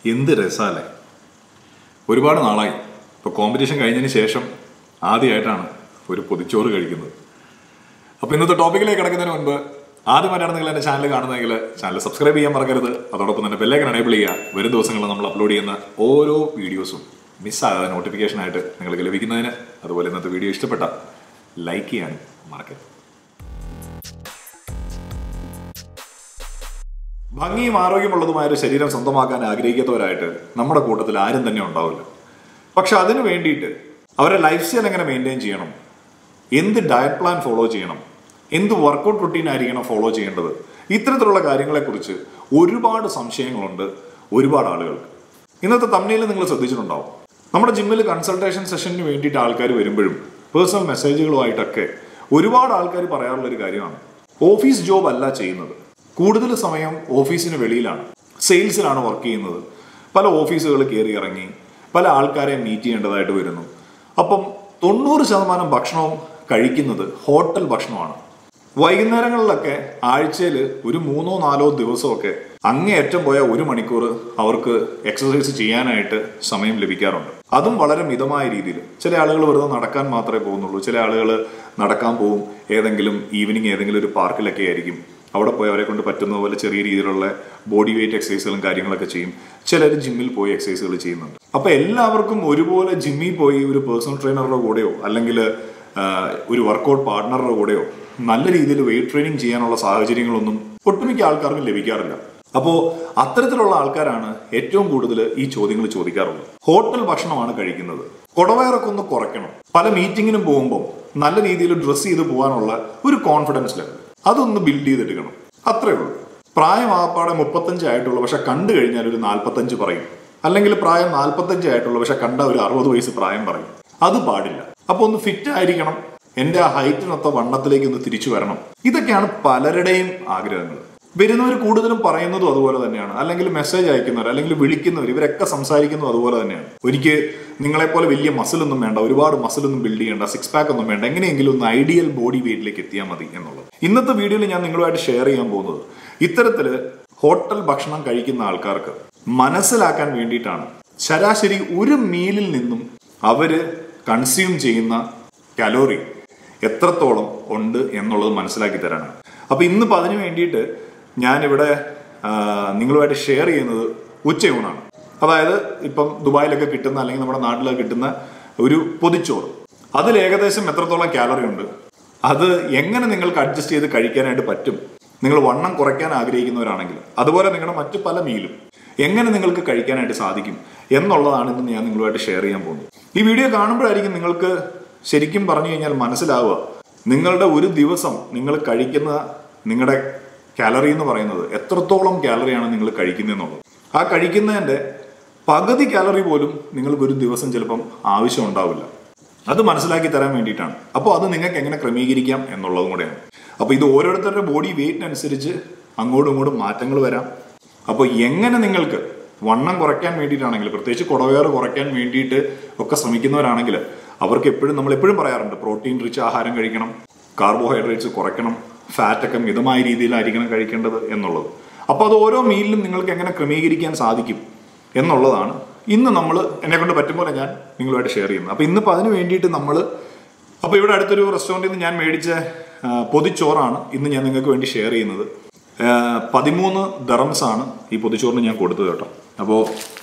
എന്ത് രസാലേ ഒരുപാട് നാളായി ഇപ്പോൾ കോമ്പറ്റീഷൻ കഴിഞ്ഞതിന് ശേഷം ആദ്യമായിട്ടാണ് ഒരു പൊതിച്ചോറ് കഴിക്കുന്നത് അപ്പോൾ ഇന്നത്തെ ടോപ്പിക്കിലേക്ക് കിടക്കുന്നതിന് മുൻപ് ആദ്യമായിട്ടാണ് നിങ്ങൾ എൻ്റെ ചാനൽ കാണുന്നതെങ്കിൽ ചാനൽ സബ്സ്ക്രൈബ് ചെയ്യാൻ മറക്കരുത് അതോടൊപ്പം തന്നെ ബെല്ലേക്കൻ എനേബിൾ ചെയ്യുക വരും ദിവസങ്ങളിൽ നമ്മൾ അപ്ലോഡ് ചെയ്യുന്ന ഓരോ വീഡിയോസും മിസ്സാകാതെ നോട്ടിഫിക്കേഷനായിട്ട് നിങ്ങൾക്ക് ലഭിക്കുന്നതിന് അതുപോലെ ഇന്നത്തെ വീഡിയോ ഇഷ്ടപ്പെട്ട ലൈക്ക് ചെയ്യാനും മറക്കരുത് ഭംഗിയും ആരോഗ്യമുള്ളതുമായ ഒരു ശരീരം സ്വന്തമാക്കാൻ ആഗ്രഹിക്കാത്തവരായിട്ട് നമ്മുടെ കൂട്ടത്തിൽ ആരും തന്നെ ഉണ്ടാവില്ല പക്ഷെ അതിനു വേണ്ടിയിട്ട് അവരുടെ ലൈഫ് സ്റ്റൈൽ എങ്ങനെ മെയിൻറ്റെയിൻ ചെയ്യണം എന്ത് ഡയറ്റ് പ്ലാൻ ഫോളോ ചെയ്യണം എന്ത് വർക്കൗട്ട് റുട്ടീൻ ആയിരിക്കണം ഫോളോ ചെയ്യേണ്ടത് ഇത്തരത്തിലുള്ള കാര്യങ്ങളെക്കുറിച്ച് ഒരുപാട് സംശയങ്ങളുണ്ട് ഒരുപാട് ആളുകൾക്ക് ഇന്നത്തെ തമ്മിൽ നിങ്ങൾ ശ്രദ്ധിച്ചിട്ടുണ്ടാവും നമ്മുടെ ജിമ്മിൽ കൺസൾട്ടേഷൻ സെഷന് വേണ്ടിയിട്ട് ആൾക്കാർ വരുമ്പോഴും പേഴ്സണൽ മെസ്സേജുകളുമായിട്ടൊക്കെ ഒരുപാട് ആൾക്കാർ പറയാറുള്ള ഒരു കാര്യമാണ് ഓഫീസ് ജോബ് അല്ല ചെയ്യുന്നത് കൂടുതൽ സമയം ഓഫീസിന് വെളിയിലാണ് സെയിൽസിലാണ് വർക്ക് ചെയ്യുന്നത് പല ഓഫീസുകൾ കയറി ഇറങ്ങി പല ആൾക്കാരെ മീറ്റ് ചെയ്യേണ്ടതായിട്ട് വരുന്നു അപ്പം തൊണ്ണൂറ് ശതമാനം ഭക്ഷണവും കഴിക്കുന്നത് ഹോട്ടൽ ഭക്ഷണമാണ് വൈകുന്നേരങ്ങളിലൊക്കെ ആഴ്ചയിൽ ഒരു മൂന്നോ നാലോ ദിവസമൊക്കെ അങ്ങേയറ്റം പോയ ഒരു മണിക്കൂർ അവർക്ക് എക്സസൈസ് ചെയ്യാനായിട്ട് സമയം ലഭിക്കാറുണ്ട് അതും വളരെ മിതമായ രീതിയിൽ ചില ആളുകൾ വെറുതെ നടക്കാൻ മാത്രമേ പോകുന്നുള്ളൂ ചില ആളുകൾ നടക്കാൻ പോവും ഏതെങ്കിലും ഈവനിങ് ഏതെങ്കിലും ഒരു പാർക്കിലൊക്കെ ആയിരിക്കും അവിടെ പോയി അവരെ കൊണ്ട് പറ്റുന്ന പോലെ ചെറിയ രീതിയിലുള്ള ബോഡി വെയിറ്റ് എക്സസൈസുകളും കാര്യങ്ങളൊക്കെ ചെയ്യും ചിലർ ജിമ്മിൽ പോയി എക്സസൈസുകൾ ചെയ്യുന്നുണ്ട് അപ്പൊ എല്ലാവർക്കും ഒരുപോലെ ജിമ്മിൽ പോയി ഒരു പേഴ്സണൽ ട്രെയിനറുടെ കൂടെയോ അല്ലെങ്കിൽ ഒരു വർക്കൗട്ട് പാർട്ട്ണറുടെ കൂടെയോ നല്ല രീതിയിൽ വെയിറ്റ് ട്രെയിനിങ് ചെയ്യാനുള്ള സാഹചര്യങ്ങളൊന്നും ഒട്ടുമിക്ക ആൾക്കാർക്കും ലഭിക്കാറില്ല അപ്പോൾ അത്തരത്തിലുള്ള ആൾക്കാരാണ് ഏറ്റവും കൂടുതൽ ഈ ചോദ്യങ്ങൾ ചോദിക്കാറുള്ളത് ഹോട്ടൽ ഭക്ഷണമാണ് കഴിക്കുന്നത് കൊടവയറൊക്കെ ഒന്ന് കുറയ്ക്കണം പല മീറ്റിങ്ങിനും പോകുമ്പോൾ നല്ല രീതിയിൽ ഡ്രസ്സ് ചെയ്ത് പോകാനുള്ള ഒരു കോൺഫിഡൻസ് ലെവൽ അതൊന്ന് ബിൽഡ് ചെയ്തെടുക്കണം അത്രേ ഉള്ളൂ പ്രായം ആപ്പാടെ മുപ്പത്തഞ്ച് ആയിട്ടുള്ളൂ പക്ഷെ കണ്ടു കഴിഞ്ഞാൽ ഒരു നാൽപ്പത്തഞ്ച് പറയും അല്ലെങ്കിൽ പ്രായം നാൽപ്പത്തഞ്ച് ആയിട്ടുള്ളൂ പക്ഷെ കണ്ട ഒരു അറുപത് വയസ്സ് പ്രായം പറയും അത് പാടില്ല അപ്പൊ ഒന്ന് ഫിറ്റ് ആയിരിക്കണം എന്റെ ആ ഹൈറ്റിനൊത്ത വണ്ണത്തിലേക്ക് ഒന്ന് തിരിച്ചു വരണം ഇതൊക്കെയാണ് പലരുടെയും ആഗ്രഹങ്ങൾ വരുന്നവർ കൂടുതലും പറയുന്നതും അതുപോലെ തന്നെയാണ് അല്ലെങ്കിൽ മെസ്സേജ് അയക്കുന്നവർ അല്ലെങ്കിൽ വിളിക്കുന്നവർ ഇവരൊക്കെ സംസാരിക്കുന്നതും അതുപോലെ തന്നെയാണ് എനിക്ക് നിങ്ങളെപ്പോലെ വലിയ മസിലൊന്നും വേണ്ട ഒരുപാട് മസിലൊന്നും ബിൽഡ് ചെയ്യേണ്ട സിക്സ് പാക്ക് ഒന്നും വേണ്ട എങ്ങനെയെങ്കിലും ഒന്ന് ഐഡിയൽ ബോഡി വെയിറ്റിലേക്ക് എത്തിയാൽ മതി എന്നുള്ളത് ഇന്നത്തെ വീഡിയോയിൽ ഞാൻ നിങ്ങളുമായിട്ട് ഷെയർ ചെയ്യാൻ പോകുന്നത് ഇത്തരത്തില് ഹോട്ടൽ ഭക്ഷണം കഴിക്കുന്ന ആൾക്കാർക്ക് മനസ്സിലാക്കാൻ വേണ്ടിയിട്ടാണ് ശരാശരി ഒരു മീലിൽ നിന്നും അവര് കൺസ്യൂം ചെയ്യുന്ന കലോറി എത്രത്തോളം ഉണ്ട് എന്നുള്ളത് മനസ്സിലാക്കി തരാനാണ് അപ്പൊ ഇന്നിപ്പോൾ അതിന് വേണ്ടിയിട്ട് ഞാനിവിടെ നിങ്ങളുമായിട്ട് ഷെയർ ചെയ്യുന്നത് ഉച്ചയൂണാണ് അതായത് ഇപ്പം ദുബായിലൊക്കെ കിട്ടുന്ന അല്ലെങ്കിൽ നമ്മുടെ നാട്ടിലൊക്കെ കിട്ടുന്ന ഒരു പൊതിച്ചോറ് അതിൽ ഏകദേശം എത്രത്തോളം കാലറി ഉണ്ട് അത് എങ്ങനെ നിങ്ങൾക്ക് അഡ്ജസ്റ്റ് ചെയ്ത് കഴിക്കാനായിട്ട് പറ്റും നിങ്ങൾ വണ്ണം കുറയ്ക്കാൻ ആഗ്രഹിക്കുന്നവരാണെങ്കിൽ അതുപോലെ നിങ്ങളുടെ മറ്റു പല മീലും എങ്ങനെ നിങ്ങൾക്ക് കഴിക്കാനായിട്ട് സാധിക്കും എന്നുള്ളതാണ് ഇന്ന് ഞാൻ നിങ്ങളുമായിട്ട് ഷെയർ ചെയ്യാൻ പോകുന്നത് ഈ വീഡിയോ കാണുമ്പോഴായിരിക്കും നിങ്ങൾക്ക് ശരിക്കും പറഞ്ഞു കഴിഞ്ഞാൽ മനസ്സിലാവുക നിങ്ങളുടെ ഒരു ദിവസം നിങ്ങൾ കഴിക്കുന്ന നിങ്ങളുടെ കാലറി എന്ന് പറയുന്നത് എത്രത്തോളം കാലറിയാണ് നിങ്ങൾ കഴിക്കുന്നതെന്നുള്ളത് ആ കഴിക്കുന്നതിൻ്റെ പകുതി കാലറി പോലും നിങ്ങൾക്ക് ഒരു ദിവസം ചിലപ്പം ആവശ്യം ഉണ്ടാവില്ല അത് മനസ്സിലാക്കി തരാൻ വേണ്ടിയിട്ടാണ് അപ്പോൾ അത് നിങ്ങൾക്ക് എങ്ങനെ ക്രമീകരിക്കാം എന്നുള്ളതും കൂടെയാണ് അപ്പോൾ ഇത് ഓരോരുത്തരുടെ ബോഡി വെയിറ്റിനനുസരിച്ച് അങ്ങോട്ടും ഇങ്ങോട്ടും മാറ്റങ്ങൾ വരാം അപ്പോൾ എങ്ങനെ നിങ്ങൾക്ക് വണ്ണം കുറയ്ക്കാൻ വേണ്ടിയിട്ടാണെങ്കിൽ പ്രത്യേകിച്ച് കുടവേറ് കുറയ്ക്കാൻ വേണ്ടിയിട്ട് ഒക്കെ ശ്രമിക്കുന്നവരാണെങ്കിൽ അവർക്ക് എപ്പോഴും നമ്മൾ എപ്പോഴും പറയാറുണ്ട് പ്രോട്ടീൻ റിച്ച് ആഹാരം കഴിക്കണം കാർബോഹൈഡ്രേറ്റ്സ് കുറയ്ക്കണം ഫാറ്റൊക്കെ മിതമായ രീതിയിലായിരിക്കണം കഴിക്കേണ്ടത് എന്നുള്ളത് അപ്പോൾ അത് ഓരോ മീലിലും നിങ്ങൾക്ക് എങ്ങനെ ക്രമീകരിക്കാൻ സാധിക്കും എന്നുള്ളതാണ് ഇന്ന് നമ്മൾ എന്നെ കൊണ്ട് പറ്റും പോലെ ഞാൻ നിങ്ങളുമായിട്ട് ഷെയർ ചെയ്യുന്നത് അപ്പോൾ ഇന്നിപ്പോൾ അതിന് വേണ്ടിയിട്ട് നമ്മൾ അപ്പോൾ ഇവിടെ അടുത്തൊരു റെസ്റ്റോറൻറ്റിൽ നിന്ന് ഞാൻ മേടിച്ച പൊതിച്ചോറാണ് ഇന്ന് ഞാൻ നിങ്ങൾക്ക് വേണ്ടി ഷെയർ ചെയ്യുന്നത് പതിമൂന്ന് ദറംസ് ആണ് ഈ പൊതിച്ചോറിന് ഞാൻ കൊടുത്തത് കേട്ടോ അപ്പോൾ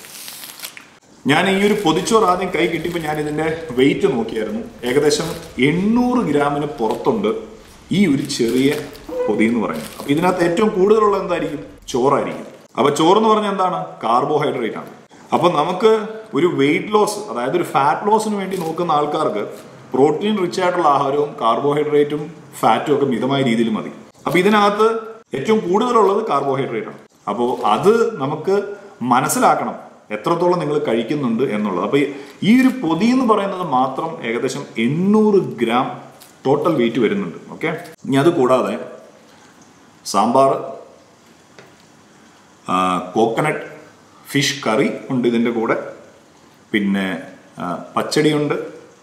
ഞാൻ ഈ ഒരു പൊതിച്ചോറ് ആദ്യം കൈ കിട്ടിയപ്പോൾ ഞാൻ ഇതിന്റെ വെയിറ്റ് നോക്കിയായിരുന്നു ഏകദേശം എണ്ണൂറ് ഗ്രാമിന് പുറത്തുണ്ട് ഈ ഒരു ചെറിയ പൊതി എന്ന് പറയുന്നത് അപ്പൊ ഇതിനകത്ത് ഏറ്റവും കൂടുതലുള്ള എന്തായിരിക്കും ചോറായിരിക്കും അപ്പൊ ചോറ് എന്ന് പറഞ്ഞാൽ എന്താണ് കാർബോഹൈഡ്രേറ്റ് ആണ് അപ്പൊ നമുക്ക് ഒരു വെയിറ്റ് ലോസ് അതായത് ഒരു ഫാറ്റ് ലോസിന് വേണ്ടി നോക്കുന്ന ആൾക്കാർക്ക് പ്രോട്ടീൻ റിച്ച് ആയിട്ടുള്ള ആഹാരവും കാർബോഹൈഡ്രേറ്റും ഫാറ്റും ഒക്കെ മിതമായ രീതിയിൽ മതി അപ്പൊ ഇതിനകത്ത് ഏറ്റവും കൂടുതലുള്ളത് കാർബോഹൈഡ്രേറ്റ് ആണ് അപ്പോൾ അത് നമുക്ക് മനസ്സിലാക്കണം എത്രത്തോളം നിങ്ങൾ കഴിക്കുന്നുണ്ട് എന്നുള്ളത് അപ്പോൾ ഈ ഒരു പൊതി എന്ന് പറയുന്നത് മാത്രം ഏകദേശം എണ്ണൂറ് ഗ്രാം ടോട്ടൽ വെയിറ്റ് വരുന്നുണ്ട് ഓക്കെ ഇനി അത് കൂടാതെ സാമ്പാർ കോക്കനട്ട് ഫിഷ് കറി ഉണ്ട് ഇതിൻ്റെ കൂടെ പിന്നെ ആ, പച്ചടിയുണ്ട്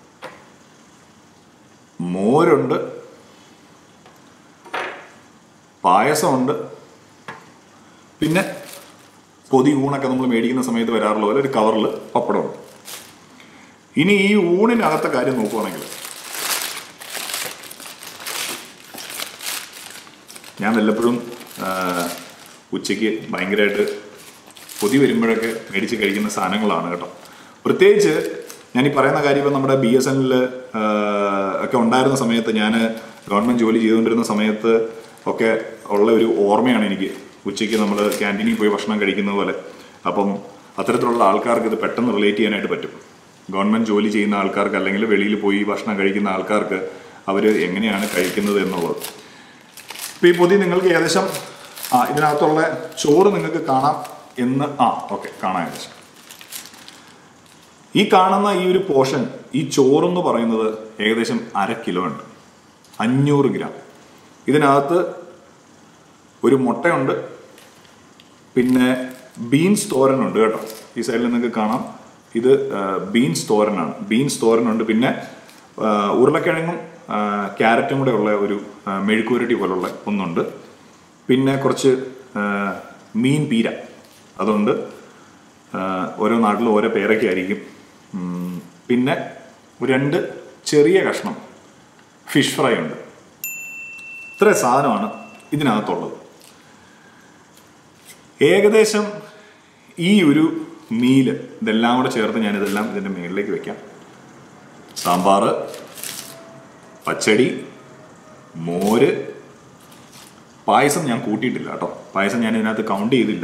മോരുണ്ട് പായസമുണ്ട് പിന്നെ പൊതി ഊണൊക്കെ നമ്മൾ മേടിക്കുന്ന സമയത്ത് വരാറുള്ള പോലെ ഒരു കവറിൽ പപ്പടമുണ്ട് ഇനി ഈ ഊണിനകത്തെ കാര്യം നോക്കുവാണെങ്കിൽ ഞാൻ വല്ലപ്പോഴും ആ, ഉച്ചയ്ക്ക് ഭയങ്കരമായിട്ട് കൊതി വരുമ്പോഴൊക്കെ മേടിച്ച് കഴിക്കുന്ന സാധനങ്ങളാണ് കേട്ടോ പ്രത്യേകിച്ച് ഞാൻ ഈ പറയുന്ന കാര്യം ഇപ്പം നമ്മുടെ ബി എസ് എന്നിൽ ഒക്കെ ഉണ്ടായിരുന്ന സമയത്ത് ഞാൻ ഗവൺമെൻറ് ജോലി ചെയ്തുകൊണ്ടിരുന്ന സമയത്ത് ഒക്കെ ഉള്ള ഒരു ഓർമ്മയാണ് എനിക്ക് ഉച്ചയ്ക്ക് നമ്മൾ ക്യാൻറ്റീനിൽ പോയി ഭക്ഷണം കഴിക്കുന്നത് പോലെ അപ്പം അത്തരത്തിലുള്ള ആൾക്കാർക്ക് ഇത് പെട്ടെന്ന് റിലേറ്റ് ചെയ്യാനായിട്ട് പറ്റും ഗവൺമെൻറ് ജോലി ചെയ്യുന്ന ആൾക്കാർക്ക് അല്ലെങ്കിൽ വെളിയിൽ പോയി ഭക്ഷണം കഴിക്കുന്ന ആൾക്കാർക്ക് അവർ എങ്ങനെയാണ് കഴിക്കുന്നത് എന്നുള്ളത് ഇപ്പൊ ഈ പൊതി നിങ്ങൾക്ക് ഏകദേശം ആ ഇതിനകത്തുള്ള ചോറ് നിങ്ങൾക്ക് കാണാം എന്ന് ആ ഓക്കെ കാണാം ഏകദേശം ഈ കാണുന്ന ഈ ഒരു പോർഷൻ ഈ ചോറെന്ന് പറയുന്നത് ഏകദേശം അര കിലോ ഉണ്ട് അഞ്ഞൂറ് ഗ്രാം ഇതിനകത്ത് ഒരു മുട്ടയുണ്ട് പിന്നെ ബീൻസ് തോരനുണ്ട് കേട്ടോ ഈ സൈഡിൽ നിങ്ങൾക്ക് കാണാം ഇത് ആ, ബീൻസ് തോരനാണ് ബീൻസ് തോരനുണ്ട് പിന്നെ ആ, ഉരുളക്കിഴങ്ങും ആ, ക്യാരറ്റും കൂടെ ഉള്ള ഒരു ആ, മെഴുക്കുവരട്ടി പോലുള്ള ഒന്നുണ്ട് പിന്നെ കുറച്ച് ആ, മീൻ പീര അതുണ്ട് ആ, ഓരോ നാട്ടിലും ഓരോ പേരൊക്കെ ആയിരിക്കും ഉം, പിന്നെ ഒരു രണ്ട് ചെറിയ കഷ്ണം ഫിഷ് ഫ്രൈ ഉണ്ട് ഇത്ര സാധനമാണ് ഇതിനകത്തുള്ളത് ഏകദേശം ഈ ഒരു മീല് ഇതെല്ലാം കൂടെ ചേർത്ത് ഞാൻ ഇതെല്ലാം ഇതിൻ്റെ മുകളിലേക്ക് വെക്കാം സാമ്പാർ പച്ചടി മോര് പായസം ഞാൻ കൂട്ടിയിട്ടില്ല കേട്ടോ പായസം ഞാൻ ഇതിനകത്ത് കൗണ്ട് ചെയ്തില്ല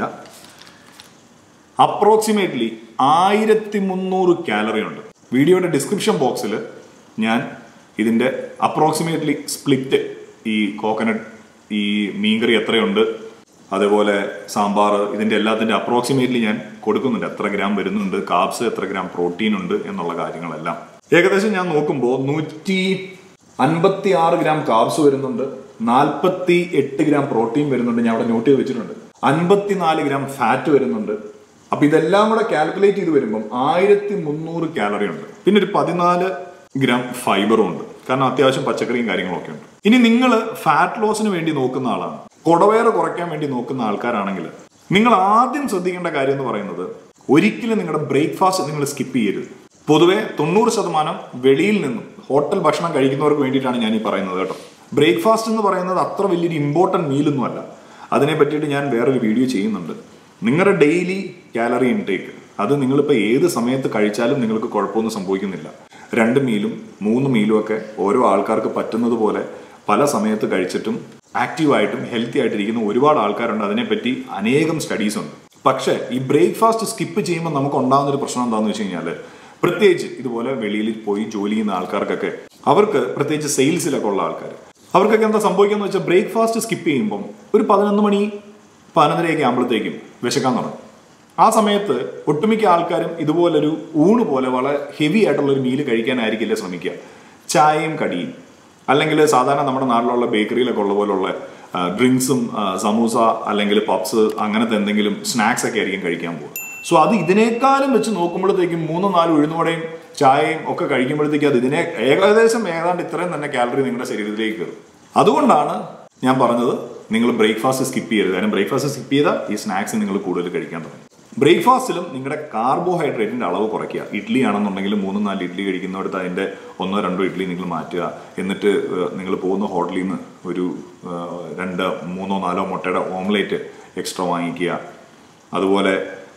അപ്രോക്സിമേറ്റ്ലി ആയിരത്തി മുന്നൂറ് കാലറി ഉണ്ട് വീഡിയോയുടെ ഡിസ്ക്രിപ്ഷൻ ബോക്സിൽ ഞാൻ ഇതിൻ്റെ അപ്രോക്സിമേറ്റ്ലി സ്പ്ലിറ്റ് ഈ കോക്കനട്ട് ഈ മീൻകറി എത്രയുണ്ട് അതേപോലെ സാമ്പാർ ഇതിൻ്റെ എല്ലാത്തിൻ്റെ അപ്രോക്സിമേറ്റ്ലി ഞാൻ കൊടുക്കുന്നുണ്ട് എത്ര ഗ്രാം വരുന്നുണ്ട് കാബ്സ് എത്ര ഗ്രാം പ്രോട്ടീൻ ഉണ്ട് എന്നുള്ള കാര്യങ്ങളെല്ലാം ഏകദേശം ഞാൻ നോക്കുമ്പോൾ നൂറ്റി അൻപത്തി ആറ് ഗ്രാം കാബ്സ് വരുന്നുണ്ട് നാൽപ്പത്തി എട്ട് ഗ്രാം പ്രോട്ടീൻ വരുന്നുണ്ട് ഞാൻ അവിടെ നോട്ട് ചെയ്ത് വെച്ചിട്ടുണ്ട് അൻപത്തിനാല് ഗ്രാം ഫാറ്റ് വരുന്നുണ്ട് അപ്പൊ ഇതെല്ലാം കൂടെ കാൽക്കുലേറ്റ് ചെയ്ത് വരുമ്പം ആയിരത്തി മുന്നൂറ് കാലറി ഉണ്ട് പിന്നെ ഒരു പതിനാല് ഗ്രാം ഫൈബറും ഉണ്ട് കാരണം അത്യാവശ്യം പച്ചക്കറിയും കാര്യങ്ങളൊക്കെ ഉണ്ട് ഇനി നിങ്ങൾ ഫാറ്റ് ലോസിന് വേണ്ടി നോക്കുന്ന ആളാണ് കുടവേറ് കുറയ്ക്കാൻ വേണ്ടി നോക്കുന്ന ആൾക്കാരാണെങ്കിൽ നിങ്ങൾ ആദ്യം ശ്രദ്ധിക്കേണ്ട കാര്യം എന്ന് പറയുന്നത് ഒരിക്കലും നിങ്ങളുടെ ബ്രേക്ക്ഫാസ്റ്റ് നിങ്ങൾ സ്കിപ്പ് ചെയ്യരുത് പൊതുവെ തൊണ്ണൂറ് ശതമാനം വെളിയിൽ നിന്നും ഹോട്ടൽ ഭക്ഷണം കഴിക്കുന്നവർക്ക് വേണ്ടിയിട്ടാണ് ഞാൻ ഈ പറയുന്നത് കേട്ടോ ബ്രേക്ക്ഫാസ്റ്റ് എന്ന് പറയുന്നത് അത്ര വലിയൊരു ഇമ്പോർട്ടൻറ്റ് മീലൊന്നുമല്ല അതിനെ പറ്റിയിട്ട് ഞാൻ വേറൊരു വീഡിയോ ചെയ്യുന്നുണ്ട് നിങ്ങളുടെ ഡെയിലി കാലറി ഇൻടേക്ക് അത് നിങ്ങളിപ്പോൾ ഏത് സമയത്ത് കഴിച്ചാലും നിങ്ങൾക്ക് കുഴപ്പമൊന്നും സംഭവിക്കുന്നില്ല രണ്ട് മീലും മൂന്ന് മീലും ഒക്കെ ഓരോ ആൾക്കാർക്ക് പറ്റുന്നത് പോലെ പല സമയത്ത് കഴിച്ചിട്ടും ആക്റ്റീവായിട്ടും ഹെൽത്തി ആയിട്ടിരിക്കുന്ന ഒരുപാട് ആൾക്കാരുണ്ട് അതിനെപ്പറ്റി അനേകം സ്റ്റഡീസ് ഉണ്ട് പക്ഷേ ഈ ബ്രേക്ക്ഫാസ്റ്റ് സ്കിപ്പ് ചെയ്യുമ്പോൾ നമുക്ക് ഉണ്ടാകുന്ന ഒരു പ്രശ്നം എന്താണെന്ന് വെച്ച് കഴിഞ്ഞാൽ പ്രത്യേകിച്ച് ഇതുപോലെ വെളിയിൽ പോയി ജോലി ചെയ്യുന്ന ആൾക്കാർക്കൊക്കെ അവർക്ക് പ്രത്യേകിച്ച് സെയിൽസിലൊക്കെ ഉള്ള ആൾക്കാർ അവർക്കൊക്കെ എന്താ സംഭവിക്കാന്ന് വെച്ചാൽ ബ്രേക്ക്ഫാസ്റ്റ് സ്കിപ്പ് ചെയ്യുമ്പം ഒരു പതിനൊന്ന് മണി പതിനൊന്നരയൊക്കെ ആകുമ്പോഴത്തേക്കും വിശക്കാൻ തുടങ്ങും ആ സമയത്ത് ഒട്ടുമിക്ക ആൾക്കാരും ഇതുപോലൊരു ഊണ് പോലെ വളരെ ഹെവി ആയിട്ടുള്ള ഒരു മീല് കഴിക്കാനായിരിക്കില്ല ശ്രമിക്കുക ചായയും കടിയും അല്ലെങ്കിൽ സാധാരണ നമ്മുടെ നാട്ടിലുള്ള ബേക്കറിയിലൊക്കെ ഉള്ള പോലുള്ള ഡ്രിങ്ക്സും സമൂസ അല്ലെങ്കിൽ പപ്സ് അങ്ങനത്തെ എന്തെങ്കിലും സ്നാക്സ് ഒക്കെ ആയിരിക്കും കഴിക്കാൻ പോകുക സോ അത് ഇതിനേക്കാളും വെച്ച് നോക്കുമ്പോഴത്തേക്കും മൂന്നും നാലും ഉഴുന്നുവടയും ചായയും ഒക്കെ കഴിക്കുമ്പോഴത്തേക്കും അത് ഇതിനെ ഏകദേശം ഏതാണ്ട് ഇത്രയും തന്നെ കാലറി നിങ്ങളുടെ ശരീരത്തിലേക്ക് കയറും അതുകൊണ്ടാണ് ഞാൻ പറഞ്ഞത് നിങ്ങൾ ബ്രേക്ക്ഫാസ്റ്റ് സ്കിപ്പ് ചെയ്യരുത് കാരണം ബ്രേക്ക്ഫാസ്റ്റ് സ്കിപ്പ് ചെയ്താൽ ഈ സ്നാക്സ് നിങ്ങൾ കൂടുതൽ കഴിക്കാൻ തുടങ്ങും ബ്രേക്ക്ഫാസ്റ്റിലും നിങ്ങളുടെ കാർബോഹൈഡ്രേറ്റിന്റെ അളവ് കുറയ്ക്കുക ഇഡ്ഡലി ആണെന്നുണ്ടെങ്കിൽ മൂന്ന് നാല് ഇഡ്ഡലി കഴിക്കുന്നിടത്ത് അതിന്റെ ഒന്നോ രണ്ടോ ഇഡ്ഡലി നിങ്ങൾ മാറ്റുക എന്നിട്ട് നിങ്ങൾ പോകുന്ന ഹോട്ടലിൽ നിന്ന് ഒരു ഏഹ്, രണ്ട് മൂന്നോ നാലോ മുട്ടയുടെ ഓംലേറ്റ് എക്സ്ട്രാ വാങ്ങിക്കുക അതുപോലെ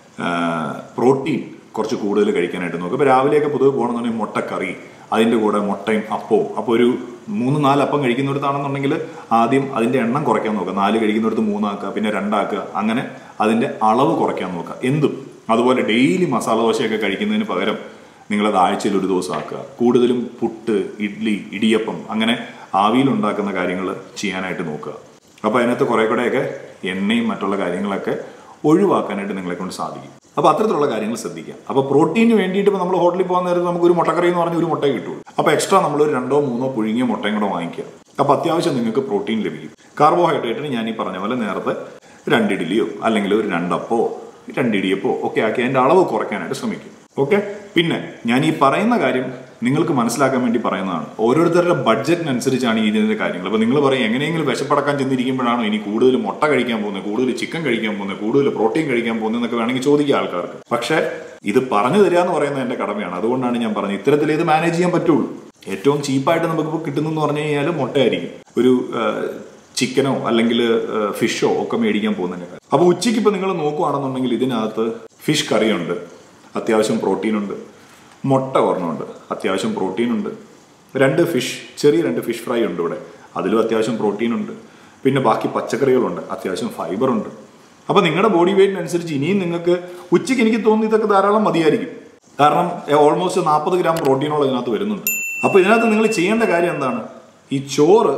പ്രോട്ടീൻ കുറച്ച് കൂടുതൽ കഴിക്കാനായിട്ട് നോക്കുക ഇപ്പോൾ രാവിലെയൊക്കെ പൊതുവെ പോകണമെന്നുണ്ടെങ്കിൽ മുട്ടക്കറി അതിൻ്റെ കൂടെ മുട്ടയും അപ്പവും അപ്പോൾ ഒരു മൂന്ന് നാല് അപ്പം കഴിക്കുന്നിടത്താണെന്നുണ്ടെങ്കിൽ ആദ്യം അതിൻ്റെ എണ്ണം കുറയ്ക്കാൻ നോക്കുക നാല് കഴിക്കുന്നിടത്ത് മൂന്നാക്കുക പിന്നെ രണ്ടാക്കുക അങ്ങനെ അതിൻ്റെ അളവ് കുറയ്ക്കാൻ നോക്കുക എന്തും അതുപോലെ ഡെയിലി മസാല ദോശയൊക്കെ കഴിക്കുന്നതിന് പകരം നിങ്ങളത് ആഴ്ചയിൽ ഒരു ദിവസം ആക്കുക കൂടുതലും പുട്ട് ഇഡ്ഡലി ഇടിയപ്പം അങ്ങനെ ആവിയിൽ ഉണ്ടാക്കുന്ന കാര്യങ്ങൾ ചെയ്യാനായിട്ട് നോക്കുക അപ്പോൾ അതിനകത്ത് കുറേ കൂടെയൊക്കെ എണ്ണയും മറ്റുള്ള കാര്യങ്ങളൊക്കെ ഒഴിവാക്കാനായിട്ട് നിങ്ങളെ കൊണ്ട് സാധിക്കും അപ്പോൾ അത്തരത്തിലുള്ള കാര്യങ്ങൾ ശ്രദ്ധിക്കുക അപ്പോൾ പ്രോട്ടീന് വേണ്ടിയിട്ട് ഇപ്പോൾ നമ്മൾ ഹോട്ടലിൽ പോകുന്ന നേരത്ത് നമുക്ക് ഒരു മുട്ടക്കറി എന്ന് പറഞ്ഞ ഒരു മുട്ട കിട്ടുള്ളൂ അപ്പോൾ എക്സ്ട്രാ നമ്മൾ ഒരു രണ്ടോ മൂന്നോ പുഴുങ്ങിയ മുട്ടയും കൂടെ വാങ്ങിക്കുക അപ്പോൾ അത്യാവശ്യം നിങ്ങൾക്ക് പ്രോട്ടീൻ ലഭിക്കും കാർബോഹൈഡ്രേറ്റിന് ഞാൻ ഈ പറഞ്ഞ പോലെ നേരത്തെ രണ്ട് ഇഡ്ഡലിയോ അല്ലെങ്കിൽ ഒരു രണ്ടപ്പോ രണ്ട് ഇടിയപ്പോ ഒക്കെ ആക്കി അതിൻ്റെ അളവ് കുറയ്ക്കാനായിട്ട് ശ്രമിക്കും ഓക്കെ പിന്നെ ഞാൻ ഈ പറയുന്ന കാര്യം നിങ്ങൾക്ക് മനസ്സിലാക്കാൻ വേണ്ടി പറയുന്നതാണ് ഓരോരുത്തരുടെ ബഡ്ജറ്റിനനുസരിച്ചാണ് ഈ ഇതിന്റെ കാര്യങ്ങൾ അപ്പോൾ നിങ്ങൾ പറയും എങ്ങനെയെങ്കിലും വിശപ്പടക്കാൻ ചെന്നിരിക്കുമ്പോഴാണോ ഇനി കൂടുതൽ മുട്ട കഴിക്കാൻ പോകുന്നത് കൂടുതൽ ചിക്കൻ കഴിക്കാൻ പോകുന്നത് കൂടുതൽ പ്രോട്ടീൻ കഴിക്കാൻ പോകുന്നത് എന്നൊക്കെ വേണമെങ്കിൽ ചോദിക്കുക ആൾക്കാർക്ക് പക്ഷേ ഇത് പറഞ്ഞു തരിക എന്ന് പറയുന്നത് എന്റെ കടമയാണ് അതുകൊണ്ടാണ് ഞാൻ പറഞ്ഞത് ഇത്തരത്തിൽ ഇത് മാനേജ് ചെയ്യാൻ പറ്റുള്ളൂ ഏറ്റവും ചീപ്പായിട്ട് നമുക്കിപ്പോൾ കിട്ടുന്നെന്ന് പറഞ്ഞു കഴിഞ്ഞാൽ മുട്ടയായിരിക്കും ഒരു ചിക്കനോ അല്ലെങ്കിൽ ഫിഷോ ഒക്കെ മേടിക്കാൻ പോകുന്നതിനേക്കാൾ അപ്പോൾ ഉച്ചയ്ക്ക് ഇപ്പോൾ നിങ്ങൾ നോക്കുവാണെന്നുണ്ടെങ്കിൽ ഇതിനകത്ത് ഫിഷ് കറിയുണ്ട് അത്യാവശ്യം പ്രോട്ടീൻ ഉണ്ട് മുട്ട ഒരെണ്ണമുണ്ട് അത്യാവശ്യം പ്രോട്ടീൻ ഉണ്ട് രണ്ട് ഫിഷ് ചെറിയ രണ്ട് ഫിഷ് ഫ്രൈ ഉണ്ട് ഇവിടെ അതിലും അത്യാവശ്യം പ്രോട്ടീൻ ഉണ്ട് പിന്നെ ബാക്കി പച്ചക്കറികളുണ്ട് അത്യാവശ്യം ഫൈബർ ഉണ്ട് അപ്പോൾ നിങ്ങളുടെ ബോഡി വെയിറ്റിനനുസരിച്ച് ഇനിയും നിങ്ങൾക്ക് ഉച്ചയ്ക്ക് എനിക്ക് തോന്നുന്നു ഇതൊക്കെ ധാരാളം മതിയായിരിക്കും കാരണം ഓൾമോസ്റ്റ് നാൽപ്പത് ഗ്രാം പ്രോട്ടീനോളം ഇതിനകത്ത് വരുന്നുണ്ട് അപ്പോൾ ഇതിനകത്ത് നിങ്ങൾ ചെയ്യേണ്ട കാര്യം എന്താണ് ഈ ചോറ്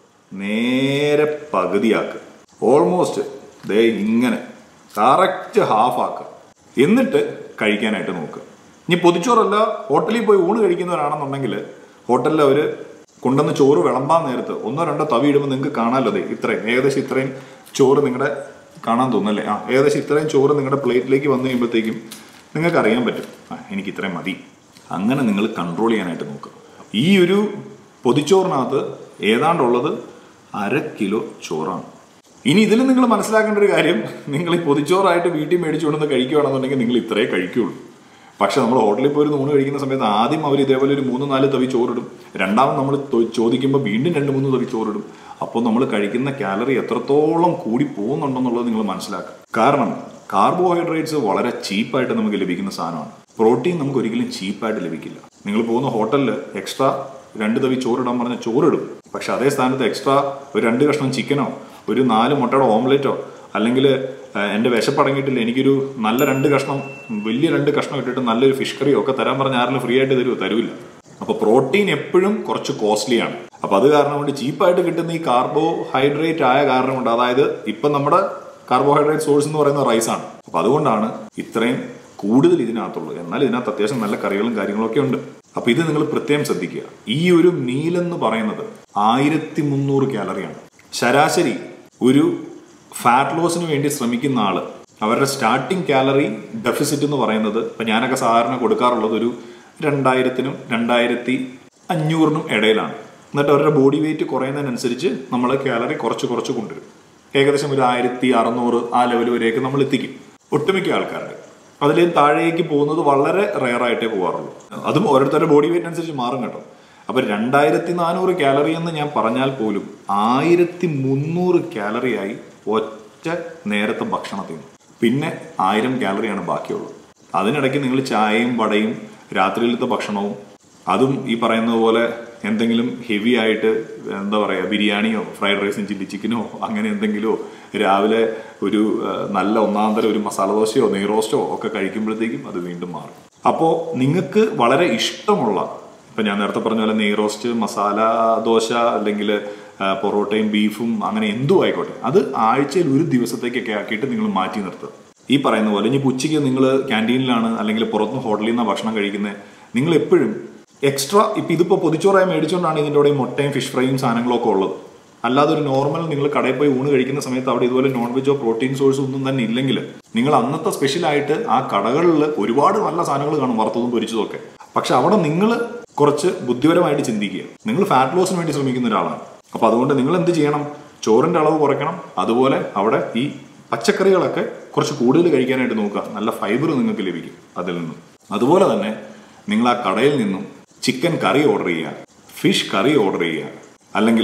നേരെ പകുതിയാക്കുക ഓൾമോസ്റ്റ് ദേ ഇങ്ങനെ കറക്റ്റ് ഹാഫ് ആക്കുക എന്നിട്ട് കഴിക്കാനായിട്ട് നോക്കുക ഇനി പൊതിച്ചോറല്ല ഹോട്ടലിൽ പോയി ഊണ് കഴിക്കുന്നവരാണെന്നുണ്ടെങ്കിൽ ഹോട്ടലിൽ അവർ കൊണ്ടുവന്ന് ചോറ് വിളമ്പാൻ നേരത്ത് ഒന്നോ രണ്ടോ തവി ഇടുമ്പോൾ നിങ്ങൾക്ക് കാണാമല്ലോ ദേ ഇത്രയും ഏകദേശം ഇത്രയും ചോറ് നിങ്ങളുടെ കാണാൻ തോന്നല്ലേ ആ ഏകദേശം ഇത്രയും ചോറ് നിങ്ങളുടെ പ്ലേറ്റിലേക്ക് വന്നു കഴിയുമ്പോഴത്തേക്കും നിങ്ങൾക്ക് അറിയാൻ പറ്റും ആ എനിക്ക് ഇത്രയും മതി അങ്ങനെ നിങ്ങൾ കൺട്രോൾ ചെയ്യാനായിട്ട് നോക്കുക ഈ ഒരു പൊതിച്ചോറിനകത്ത് ഏതാണ്ടുള്ളത് അര കിലോ ചോറാണ് ഇനി ഇതിൽ നിങ്ങൾ മനസ്സിലാക്കേണ്ട ഒരു കാര്യം നിങ്ങൾ ഈ പൊതിച്ചോറായിട്ട് വീട്ടിൽ മേടിച്ചുകൊണ്ടെന്ന് കഴിക്കുകയാണെന്നുണ്ടെങ്കിൽ നിങ്ങൾ ഇത്രേ കഴിക്കുകയുള്ളൂ പക്ഷെ നമ്മൾ ഹോട്ടലിൽ പോയി ഊണ് കഴിക്കുന്ന സമയത്ത് ആദ്യം അവർ ഇതേപോലെ ഒരു മൂന്ന് നാല് തവി ചോറിടും രണ്ടാമത് നമ്മൾ ചോദിക്കുമ്പോൾ വീണ്ടും രണ്ട് മൂന്ന് തവി ചോറിടും അപ്പോൾ നമ്മൾ കഴിക്കുന്ന കാലറി എത്രത്തോളം കൂടി പോകുന്നുണ്ടെന്നുള്ളത് നിങ്ങൾ മനസ്സിലാക്കുക കാരണം കാർബോഹൈഡ്രേറ്റ്സ് വളരെ ചീപ്പായിട്ട് നമുക്ക് ലഭിക്കുന്ന സാധനമാണ് പ്രോട്ടീൻ നമുക്ക് ഒരിക്കലും ചീപ്പായിട്ട് ലഭിക്കില്ല നിങ്ങൾ പോകുന്ന ഹോട്ടലിൽ എക്സ്ട്രാ രണ്ട് തവി ചോറിടാൻ പറഞ്ഞ ചോറിടും പക്ഷെ അതേ സ്ഥാനത്ത് എക്സ്ട്രാ ഒരു രണ്ട് കഷ്ണം ചിക്കനോ ഒരു നാല് മുട്ടയുടെ ഓംലെറ്റോ അല്ലെങ്കിൽ എൻ്റെ വിശപ്പടങ്ങിയിട്ടില്ല എനിക്കൊരു നല്ല രണ്ട് കഷ്ണം വലിയ രണ്ട് കഷ്ണം ഇട്ടിട്ട് നല്ലൊരു ഫിഷ് കറിയോ ഒക്കെ തരാൻ പറഞ്ഞ ആരെങ്കിലും ഫ്രീ ആയിട്ട് തരുമോ തരൂല്ല അപ്പൊ പ്രോട്ടീൻ എപ്പോഴും കുറച്ച് കോസ്റ്റ്ലിയാണ് അപ്പൊ അത് കാരണം കൊണ്ട് ചീപ്പായിട്ട് കിട്ടുന്ന ഈ കാർബോഹൈഡ്രേറ്റ് ആയ കാരണം കൊണ്ട് അതായത് ഇപ്പൊ നമ്മുടെ കാർബോഹൈഡ്രേറ്റ് സോഴ്സ് എന്ന് പറയുന്നത് റൈസ് ആണ് അപ്പൊ അതുകൊണ്ടാണ് ഇത്രയും കൂടുതൽ ഇതിനകത്തുള്ളത് എന്നാൽ ഇതിനകത്ത് അത്യാവശ്യം നല്ല കറികളും കാര്യങ്ങളും ഒക്കെ ഉണ്ട് അപ്പൊ ഇത് നിങ്ങൾ പ്രത്യേകം ശ്രദ്ധിക്കുക ഈ ഒരു മീൽ എന്ന് പറയുന്നത് ആയിരത്തി മുന്നൂറ് കാലറിയാണ് ശരാശരി ഒരു ഫാറ്റ് ലോസിന് വേണ്ടി ശ്രമിക്കുന്ന ആള് അവരുടെ സ്റ്റാർട്ടിംഗ് കാലറി ഡെഫിസിറ്റ് എന്ന് പറയുന്നത് ഇപ്പൊ ഞാനൊക്കെ സാധാരണ കൊടുക്കാറുള്ളത് ഒരു രണ്ടായിരത്തിനും രണ്ടായിരത്തി അഞ്ഞൂറിനും ഇടയിലാണ് എന്നിട്ട് അവരുടെ ബോഡി വെയിറ്റ് കുറയുന്നതിനനുസരിച്ച് നമ്മൾ കാലറി കുറച്ച് കുറച്ച് കൊണ്ടുവരും ഏകദേശം ഒരു ആയിരത്തി അറുന്നൂറ് ആ ലെവൽ വരെയൊക്കെ നമ്മൾ എത്തിക്കും ഒട്ടുമിക്ക ആൾക്കാരുടെ അതിൽ താഴേക്ക് പോകുന്നത് വളരെ റെയർ ആയിട്ടേ പോകാറുള്ളൂ അതും ഓരോരുത്തരുടെ ബോഡി വെയിറ്റ് അനുസരിച്ച് മാറും കേട്ടോ അപ്പൊ രണ്ടായിരത്തി നാനൂറ് കാലറി എന്ന് ഞാൻ പറഞ്ഞാൽ പോലും ആയിരത്തി മുന്നൂറ് കാലറിയായി ഒറ്റ നേരത്തെ ഭക്ഷണത്തിൽ നിന്ന് പിന്നെ ആയിരം കാലറിയാണ് ബാക്കിയുള്ളത് അതിനിടയ്ക്ക് നിങ്ങൾ ചായയും വടയും രാത്രിയിലത്തെ ഭക്ഷണവും അതും ഈ പറയുന്നത് പോലെ എന്തെങ്കിലും ഹെവി ആയിട്ട് എന്താ പറയുക ബിരിയാണിയോ ഫ്രൈഡ് റൈസും ചില്ലി ചിക്കനോ അങ്ങനെ എന്തെങ്കിലുമോ രാവിലെ ഒരു ആ, നല്ല ഒന്നാം തരം ഒരു മസാല ദോശയോ നെയ്റോസ്റ്റോ ഒക്കെ കഴിക്കുമ്പോഴത്തേക്കും അത് വീണ്ടും മാറും അപ്പോൾ നിങ്ങൾക്ക് വളരെ ഇഷ്ടമുള്ള ഇപ്പം ഞാൻ നേരത്തെ പറഞ്ഞ പോലെ നെയ്റോസ്റ്റ് മസാല ദോശ അല്ലെങ്കിൽ ആ, പൊറോട്ടയും ബീഫും അങ്ങനെ എന്തും ആയിക്കോട്ടെ അത് ആഴ്ചയിൽ ഒരു ദിവസത്തേക്കൊക്കെ ആക്കിയിട്ട് നിങ്ങൾ മാറ്റി നിർത്തുക ഈ പറയുന്ന പോലെ ഇനി ഉച്ചയ്ക്ക് നിങ്ങൾ ക്യാൻറ്റീനിലാണ് അല്ലെങ്കിൽ പുറത്തുനിന്ന് ഹോട്ടലിൽ നിന്നാണ് ഭക്ഷണം കഴിക്കുന്നത് നിങ്ങൾ എപ്പോഴും എക്സ്ട്രാ ഇപ്പം ഇതിപ്പോൾ പൊതിച്ചോറായി മേടിച്ചുകൊണ്ടാണ് ഇതിൻ്റെ കൂടെ ഈ മുട്ടയും ഫിഷ് ഫ്രൈയും സാധനങ്ങളൊക്കെ ഉള്ളത് അല്ലാതെ ഒരു നോർമൽ നിങ്ങൾ കടയിൽ പോയി ഊണ് കഴിക്കുന്ന സമയത്ത് അവിടെ ഇതുപോലെ നോൺ വെജോ പ്രോട്ടീൻ സോഴ്സ് ഒന്നും തന്നെ ഇല്ലെങ്കിൽ നിങ്ങൾ അന്നത്തെ സ്പെഷ്യലായിട്ട് ആ കടകളിൽ ഒരുപാട് നല്ല സാധനങ്ങൾ കാണും വറുത്തതും പൊരിച്ചതും ഒക്കെ പക്ഷെ അവിടെ നിങ്ങൾ കുറച്ച് ബുദ്ധിപരമായിട്ട് ചിന്തിക്കുക നിങ്ങൾ ഫാറ്റ് ലോസിന് വേണ്ടി ശ്രമിക്കുന്ന ഒരാളാണ് അപ്പൊ അതുകൊണ്ട് നിങ്ങൾ എന്ത് ചെയ്യണം ചോറിന്റെ അളവ് കുറയ്ക്കണം അതുപോലെ അവിടെ ഈ പച്ചക്കറികളൊക്കെ കുറച്ച് കൂടുതൽ കഴിക്കാനായിട്ട് നോക്കുക നല്ല ഫൈബർ നിങ്ങൾക്ക് ലഭിക്കും അതിൽ നിന്നും അതുപോലെ തന്നെ നിങ്ങൾ ആ കടയിൽ നിന്നും ചിക്കൻ കറി ഓർഡർ ചെയ്യുക ഫിഷ് കറി ഓർഡർ ചെയ്യുക അല്ലെങ്കിൽ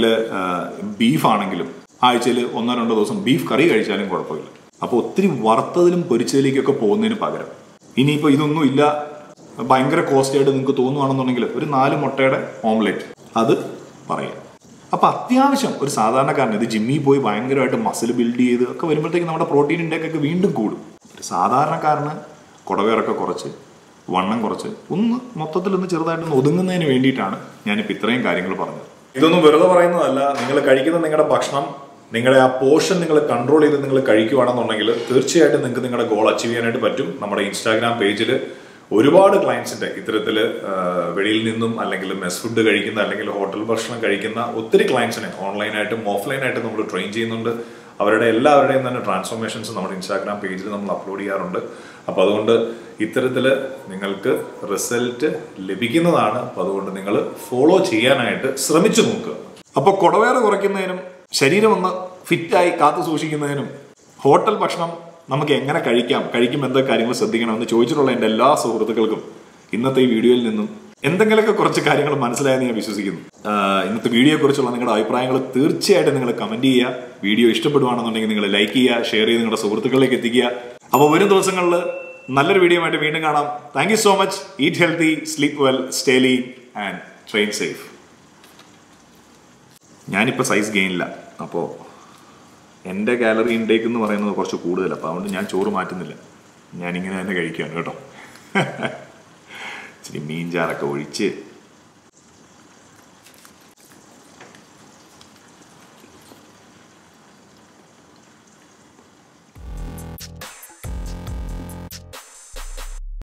ബീഫ് ആണെങ്കിലും ആഴ്ചയിൽ ഒന്നോ രണ്ടോ ദിവസം ബീഫ് കറി കഴിച്ചാലും കുഴപ്പമില്ല അപ്പോൾ ഒത്തിരി വറുത്തതിലും പൊരിച്ചതിലേക്കൊക്കെ പോകുന്നതിന് പകരം ഇനിയിപ്പോൾ ഇതൊന്നും ഇല്ല ഭയങ്കര കോസ്റ്റ് ആയിട്ട് നിങ്ങൾക്ക് തോന്നുവാണെന്നുണ്ടെങ്കിൽ ഒരു നാല് മുട്ടയുടെ ഓംലെറ്റ് അത് പറയാം അപ്പൊ അത്യാവശ്യം ഒരു സാധാരണക്കാരൻ ഇത് ജിമ്മിൽ പോയി ഭയങ്കരമായിട്ട് മസിൽ ബിൽഡ് ചെയ്ത് ഒക്കെ വരുമ്പോഴത്തേക്ക് നമ്മുടെ പ്രോട്ടീൻ ഇൻടേക്ക് ഒക്കെ വീണ്ടും കൂടും ഒരു സാധാരണക്കാരന് കുടവേറൊക്കെ കുറച്ച് വണ്ണം കുറച്ച് ഒന്ന് മൊത്തത്തിൽ ഒന്ന് ചെറുതായിട്ടൊന്ന് ഒതുങ്ങുന്നതിന് വേണ്ടിയിട്ടാണ് ഞാനിപ്പോൾ ഇത്രയും കാര്യങ്ങൾ പറഞ്ഞത് ഇതൊന്നും വെറുതെ പറയുന്നതല്ല നിങ്ങൾ കഴിക്കുന്ന നിങ്ങളുടെ ഭക്ഷണം നിങ്ങളുടെ ആ പോർഷൻ നിങ്ങൾ കൺട്രോൾ ചെയ്ത് നിങ്ങൾ കഴിക്കുകയാണെന്നുണ്ടെങ്കിൽ തീർച്ചയായിട്ടും നിങ്ങൾക്ക് നിങ്ങളുടെ ഗോൾ അച്ചീവ് ചെയ്യാനായിട്ട് പറ്റും നമ്മുടെ ഇൻസ്റ്റാഗ്രാം പേജിൽ ഒരുപാട് ക്ലയൻസിന്റെ ഇത്തരത്തിൽ വെളിയിൽ നിന്നും അല്ലെങ്കിൽ മെസ് ഫുഡ് കഴിക്കുന്ന അല്ലെങ്കിൽ ഹോട്ടൽ ഭക്ഷണം കഴിക്കുന്ന ഒത്തിരി ക്ലയൻസിനെ ഓൺലൈനായിട്ടും ഓഫ്ലൈനായിട്ടും നമ്മൾ ട്രെയിൻ ചെയ്യുന്നുണ്ട് അവരുടെ എല്ലാവരുടെയും തന്നെ ട്രാൻസ്ഫോർമേഷൻസ് നമ്മുടെ ഇൻസ്റ്റാഗ്രാം പേജിൽ നമ്മൾ അപ്ലോഡ് ചെയ്യാറുണ്ട് അപ്പോൾ അതുകൊണ്ട് ഇത്തരത്തിൽ നിങ്ങൾക്ക് റിസൾട്ട് ലഭിക്കുന്നതാണ് അപ്പോൾ അതുകൊണ്ട് നിങ്ങൾ ഫോളോ ചെയ്യാനായിട്ട് ശ്രമിച്ചു നോക്കുക അപ്പോൾ കുടവേറ് കുറയ്ക്കുന്നതിനും ശരീരം ഒന്ന് ഫിറ്റായി കാത്തു സൂക്ഷിക്കുന്നതിനും ഹോട്ടൽ ഭക്ഷണം നമുക്ക് എങ്ങനെ കഴിക്കാം കഴിക്കുമ്പോൾ എന്തൊക്കെ കാര്യങ്ങൾ ശ്രദ്ധിക്കണമെന്ന് ചോദിച്ചിട്ടുള്ള എൻ്റെ എല്ലാ സുഹൃത്തുക്കൾക്കും ഇന്നത്തെ ഈ വീഡിയോയിൽ നിന്നും എന്തെങ്കിലുമൊക്കെ കുറച്ച് കാര്യങ്ങൾ മനസ്സിലായെന്ന് ഞാൻ വിശ്വസിക്കുന്നു ആഹ് ഇന്നത്തെ വീഡിയോയെ കുറിച്ചുള്ള നിങ്ങളുടെ അഭിപ്രായങ്ങൾ തീർച്ചയായിട്ടും നിങ്ങൾ കമന്റ് ചെയ്യുക വീഡിയോ ഇഷ്ടപ്പെടുവാണെന്നുണ്ടെങ്കിൽ നിങ്ങൾ ലൈക്ക് ചെയ്യുക ഷെയർ ചെയ്ത് നിങ്ങളുടെ സുഹൃത്തുക്കളിലേക്ക് എത്തിക്കുക അപ്പോൾ വരും ദിവസങ്ങളിൽ നല്ലൊരു വീഡിയോ ആയിട്ട് വീണ്ടും കാണാം thank you so much eat healthy sleep well stay lean and train safe ഞാനിപ്പോൾ സൈസ് ഗെയിനില്ല അപ്പോൾ എൻ്റെ കാലറി ഇൻടേക്ക് എന്ന് പറയുന്നത് കുറച്ച് കൂടുതലാണ് അപ്പോൾ അതുകൊണ്ട് ഞാൻ ചോറ് മാറ്റുന്നില്ല ഞാനിങ്ങനെ തന്നെ കഴിക്കുകയാണ് കേട്ടോ ഇച്ചിരി മീൻ ചാറൊക്കെ ഒഴിച്ച്